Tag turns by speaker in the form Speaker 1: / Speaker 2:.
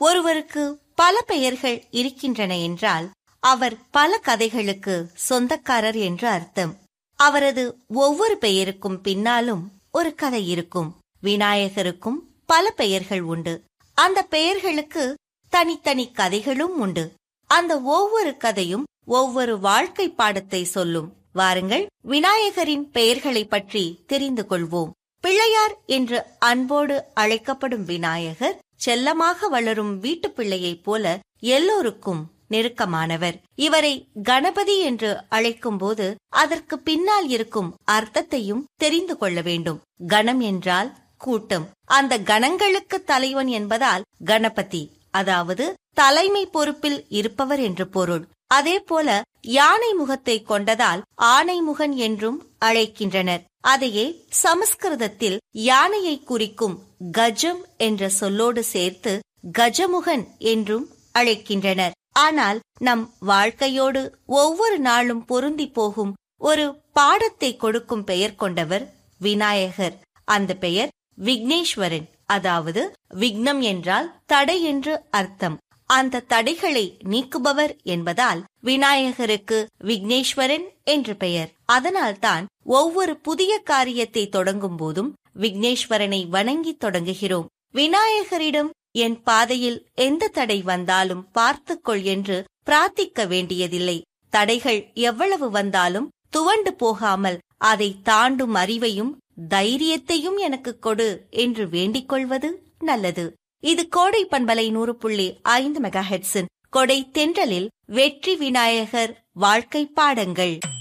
Speaker 1: ஒருவருக்கு பல பெயர்கள் இருக்கின்றன என்றால் அவர் பல கதைகளுக்கு சொந்தக்காரர் என்று அர்த்தம் அவரது ஒவ்வொரு பெயருக்கும் பின்னாலும் ஒரு கதை இருக்கும் விநாயகருக்கும் பல பெயர்கள் உண்டு அந்த பெயர்களுக்கு தனித்தனி கதைகளும் உண்டு அந்த ஒவ்வொரு கதையும் ஒவ்வொரு வாழ்க்கை பாடத்தை சொல்லும் வாருங்கள் விநாயகரின் பெயர்களை பற்றி தெரிந்து கொள்வோம் பிள்ளையார் என்று அன்போடு அழைக்கப்படும் விநாயகர் செல்லமாக வளரும் வீட்டு பிள்ளையைப் போல எல்லோருக்கும் நெருக்கமானவர் இவரை கணபதி என்று அழைக்கும்போது அதற்கு பின்னால் இருக்கும் அர்த்தத்தையும் தெரிந்து கொள்ள வேண்டும் கணம் என்றால் கூட்டம் அந்த கணங்களுக்கு தலைவன் என்பதால் கணபதி அதாவது தலைமை பொறுப்பில் இருப்பவர் என்று பொருள் அதே போல யானை முகத்தை கொண்டதால் ஆனைமுகன் என்றும் அழைக்கின்றனர் அதையே சமஸ்கிருதத்தில் யானையை குறிக்கும் கஜம் என்ற சொல்லோடு சேர்த்து கஜமுகன் என்றும் அழைக்கின்றனர் ஆனால் நம் வாழ்க்கையோடு ஒவ்வொரு நாளும் பொருந்தி போகும் ஒரு பாடத்தை கொடுக்கும் பெயர் கொண்டவர் விநாயகர் அந்த பெயர் விக்னேஸ்வரன் அதாவது விக்னம் என்றால் தடை என்று அர்த்தம் அந்த தடைகளை நீக்குபவர் என்பதால் விநாயகருக்கு விக்னேஸ்வரன் என்று பெயர் அதனால்தான் ஒவ்வொரு புதிய காரியத்தை தொடங்கும் போதும் விக்னேஸ்வரனை வணங்கி தொடங்குகிறோம் விநாயகரிடம் என் பாதையில் எந்த தடை வந்தாலும் பார்த்துக்கொள் என்று பிரார்த்திக்க வேண்டியதில்லை தடைகள் எவ்வளவு வந்தாலும் துவண்டு போகாமல் அதை தாண்டும் அறிவையும் தைரியத்தையும் எனக்கு கொடு என்று வேண்டிக் கொள்வது நல்லது இது கோடை பண்பலை நூறு புள்ளி ஐந்து மெகா ஹெட்ஸின் கொடை தென்றலில் வெற்றி விநாயகர் வாழ்க்கை பாடங்கள்